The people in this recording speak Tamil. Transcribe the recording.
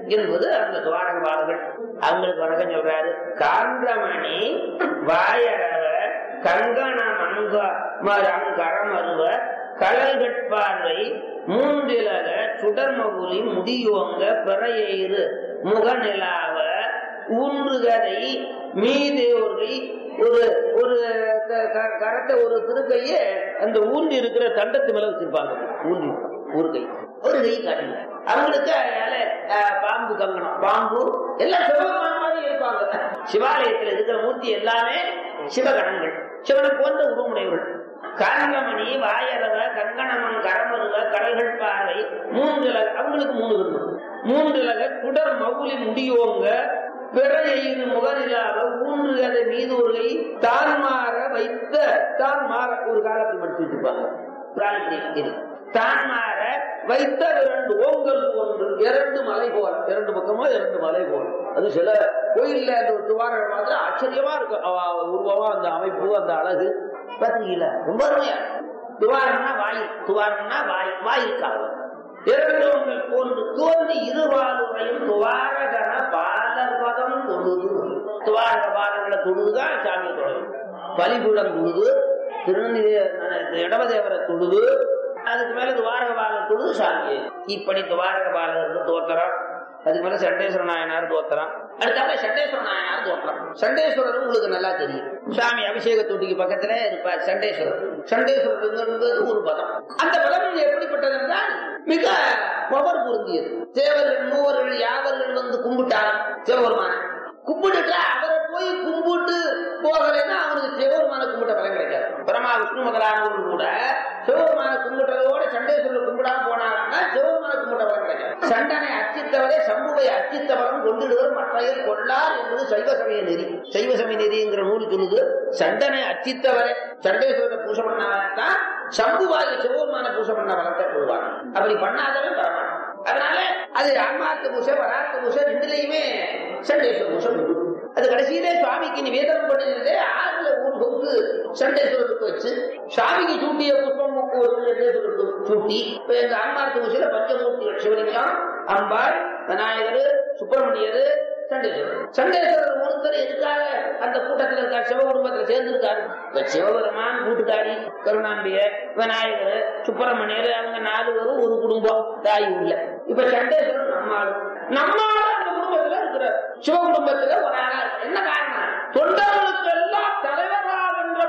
என்பது அந்த துவாரகபாலர்கள் அவங்களுக்கு வணக்கம் சொல்றாரு காந்திரமணி வாயரவ கங்கண மங்க கரமருவ கழல்கட்பார்வை மூன்றிலக சுடர்மகுலி முடியோங்க பிறையெயிறு முகநிலாவ ஊன்றுகதை மீதேவர்கை ஒரு ஒரு க- க- கரத்தை ஒரு திருக்கையே அந்த ஊன்றி இருக்கிற தண்டத்து மேல வச்சிருப்பாங்க ஊன்றி ஒரு கை ஒரு கை காட்டுங்க அவங்களுக்கு அதனால அஹ், பாம்பு கங்கணம் பாம்பு எல்லாம் சிவபெருமான் மாதிரி இருப்பாங்க சிவாலயத்தில் இருக்கிற மூர்த்தி எல்லாமே சிவகணங்கள் சிவனை போன்ற உருவமுடையவர்கள் காங்கமணி வாயரவ கங்கணமன் கரமருவ கடல்கள் பார்வை மூன்றிலக அவங்களுக்கு மூணு விரும்பு மூன்றிலக குடர் மவுளி முடியோங்க பிறையெய்து முகநிலாக ஊன்று அதை மீது ஒரு கை தான் மாற வைத்த தான் மாற ஒரு காலத்தில் படிச்சு வச்சிருப்பாங்க பிராணி இது. தான் மாற வைத்த இரண்டு ஓங்கல் ஒன்று இரண்டு மலை போல இரண்டு பக்கமா இரண்டு மலை போல அது சில கோயில்ல அந்த ஒரு துவாரம் மாதிரி ஆச்சரியமா இருக்கும் அவ உருவமா அந்த அமைப்பு அந்த அழகு பாத்தீங்களா ரொம்ப அருமையா துவாரம்னா வாயில் துவாரம்னா வாய் வாயிற்காக இரண்டு உங்கள் போன்று தோன்றி இருவாளுரையும் துவாரகன பாலர் பதம் தொழுது துவாரக பாலங்களை தொழுதுதான் சாமி தொழுது பலிபீடம் தொழுது திருநெல்வேலி இடவதேவரை தொழுது அதுக்கு மேல துவாரக பாலர் தொழுது சாமி இப்படி துவாரக பாலகருக்கு தோத்திரம் அதுக்கு மேல சண்டேஸ்வர நாயனார் தோத்திரம் அடுத்தால சண்டேஸ்வர நாயனார் தோத்திரம் சண்டேஸ்வரர் உங்களுக்கு நல்லா தெரியும் சாமி அபிஷேக தொட்டிக்கு பக்கத்துல இருப்பார் சண்டேஸ்வரர் சண்டேஸ்வரர் என்பது ஒரு பதம் அந்த பதம் எப்படிப்பட்டது என்றால் மிக பவர் பொருந்தியது தேவர்கள் மூவர்கள் யாவர்கள் வந்து கும்பிட்டார் சிவபெருமான கும்பிட்டுட்டா அவரை போய் கும்பிட்டு போகலைன்னா அவனுக்கு சிவபெருமான கும்பிட்ட பலன் கிடைக்காது பிரமா விஷ்ணு முதலானவர்கள் கூட சிவபெருமான கும்பிட்டதோட சண்டேஸ்வரர் கும்பிடாம போனாங்கன்னா சிவபெருமான கும்பிட்ட பலன் கிடைக்காது சண்டனை அச்சித்தவரே சம்புவை அச்சித்தவரம் கொண்டிடுவர் மற்றையர் கொள்ளார் என்பது சைவ சமய நெறி சைவ சமய நெறிங்கிற நூல் சொல்லுது சண்டனை அச்சித்தவரே சண்டேஸ்வரத்தை பூசை பண்ணாதான் தான் சம்புவாகி சிவபெருமான பூசை பண்ண பலத்தை கொள்வாங்க அப்படி பண்ணாதவன் வரமாட்டான் அதனால அது ஆன்மார்த்த பூசை வரார்த்த பூசை ரெண்டுலயுமே சண்டேஸ்வர பூசை உண்டு. அது கடைசியிலே சுவாமிக்கு நிவேதனம் பண்ணினதே ஆறுல ஊர் கொண்டு சண்டேஸ்வரருக்கு வச்சு சுவாமிக்கு சூட்டிய புஷ்பம் மூக்கு ஒரு சண்டேஸ்வரருக்கு சூட்டி இப்ப எங்க ஆன்மார்த்த பூசையில பஞ்சமூர்த்திகள் சிவலிங்கம் அம்பாள் விநாயகர் சுப்பிரமணியர் சண்டேஸ்வரர் சண்டேஸ்வரர் ஒருத்தர் எதுக்காக அந்த கூட்டத்தில் இருக்கார் சிவ குடும்பத்தில் சேர்ந்திருக்காரு இப்ப சிவபெருமான் கூட்டுக்காரி கருணாம்பிய விநாயகர் சுப்பிரமணியர் அவங்க நாலு பேரும் ஒரு குடும்பம் தாய் உள்ள இப்ப சண்டேஸ்வரர் நம்மாள் நம்மால அந்த குடும்பத்துல இருக்கிற சிவ குடும்பத்துல ஒரு ஆளா இருக்கு. என்ன காரணம் தொண்டர்களுக்கு எல்லாம்